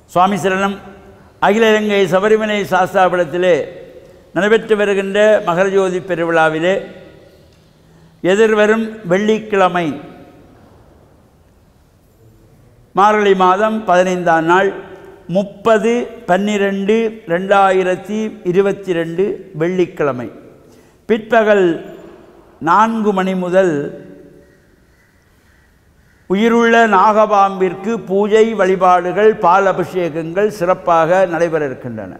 சுவாமி சரணம் அகில இலங்கை சபரிமலை சாஸ்தாபடத்திலே நடைபெற்று வருகின்ற மகரஜோதி பெருவிழாவிலே எதிர்வரும் வெள்ளிக்கிழமை மார்கழி மாதம் பதினைந்தாம் நாள் முப்பது பன்னிரெண்டு ரெண்டாயிரத்தி இருபத்தி ரெண்டு வெள்ளிக்கிழமை பிற்பகல் நான்கு மணி முதல் உயிருள்ள நாகபாம்பிற்கு பூஜை வழிபாடுகள் பால் அபிஷேகங்கள் சிறப்பாக நடைபெற இருக்கின்றன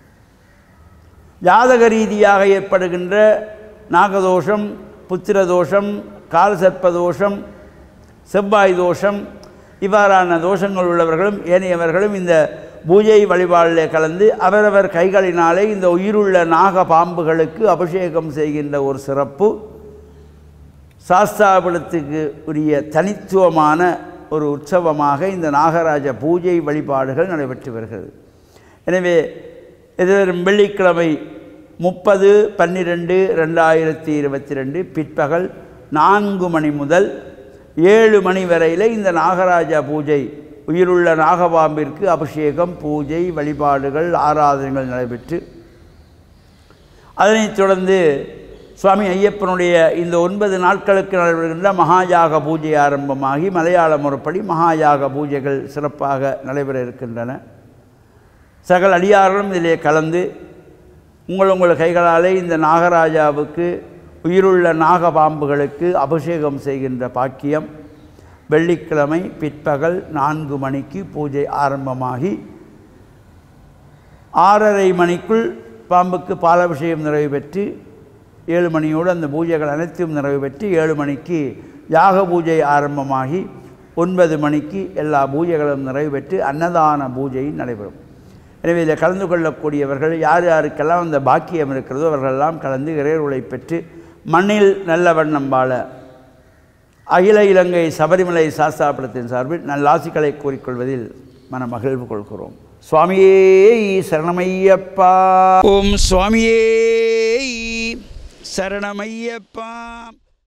ஜாதக ரீதியாக ஏற்படுகின்ற நாகதோஷம் புத்திரதோஷம் காலசர்ப்ப தோஷம் செவ்வாய் தோஷம் இவ்வாறான தோஷங்கள் உள்ளவர்களும் ஏனையவர்களும் இந்த பூஜை வழிபாடிலே கலந்து அவரவர் கைகளினாலே இந்த உயிருள்ள நாக பாம்புகளுக்கு அபிஷேகம் செய்கின்ற ஒரு சிறப்பு சாஸ்தாபுரத்துக்கு உரிய தனித்துவமான ஒரு உற்சவமாக இந்த நாகராஜ பூஜை வழிபாடுகள் நடைபெற்று வருகிறது எனவே எதிர்வரும் வெள்ளிக்கிழமை முப்பது பன்னிரெண்டு ரெண்டாயிரத்தி இருபத்தி ரெண்டு பிற்பகல் நான்கு மணி முதல் ஏழு மணி வரையில் இந்த நாகராஜா பூஜை உயிருள்ள நாகபாம்பிற்கு அபிஷேகம் பூஜை வழிபாடுகள் ஆராதனைகள் நடைபெற்று அதனைத் தொடர்ந்து சுவாமி ஐயப்பனுடைய இந்த ஒன்பது நாட்களுக்கு நடைபெறுகின்ற மகாயாக பூஜை ஆரம்பமாகி மலையாள முறைப்படி மகாயாக பூஜைகள் சிறப்பாக நடைபெற இருக்கின்றன சகல அடியார்களும் இதிலே கலந்து உங்கள் உங்கள் கைகளாலே இந்த நாகராஜாவுக்கு உயிருள்ள நாகபாம்புகளுக்கு அபிஷேகம் செய்கின்ற பாக்கியம் வெள்ளிக்கிழமை பிற்பகல் நான்கு மணிக்கு பூஜை ஆரம்பமாகி ஆறரை மணிக்குள் பாம்புக்கு பாலாபிஷேகம் நிறைவு பெற்று ஏழு மணியோடு அந்த பூஜைகள் அனைத்தும் நிறைவு பெற்று ஏழு மணிக்கு யாக பூஜை ஆரம்பமாகி ஒன்பது மணிக்கு எல்லா பூஜைகளும் நிறைவு பெற்று அன்னதான பூஜை நடைபெறும் எனவே இதில் கலந்து கொள்ளக்கூடியவர்கள் யார் யாருக்கெல்லாம் அந்த பாக்கியம் இருக்கிறதோ அவர்களெல்லாம் கலந்து இறையருளை பெற்று மண்ணில் நல்ல வண்ணம் வாழ அகில இலங்கை சபரிமலை சாஸ்தாபுரத்தின் சார்பில் நல்லாசிகளை கூறிக்கொள்வதில் மன மகிழ்வு கொள்கிறோம் சுவாமியே சரணமையப்பா ஓம் சுவாமியே சரணமையப்பா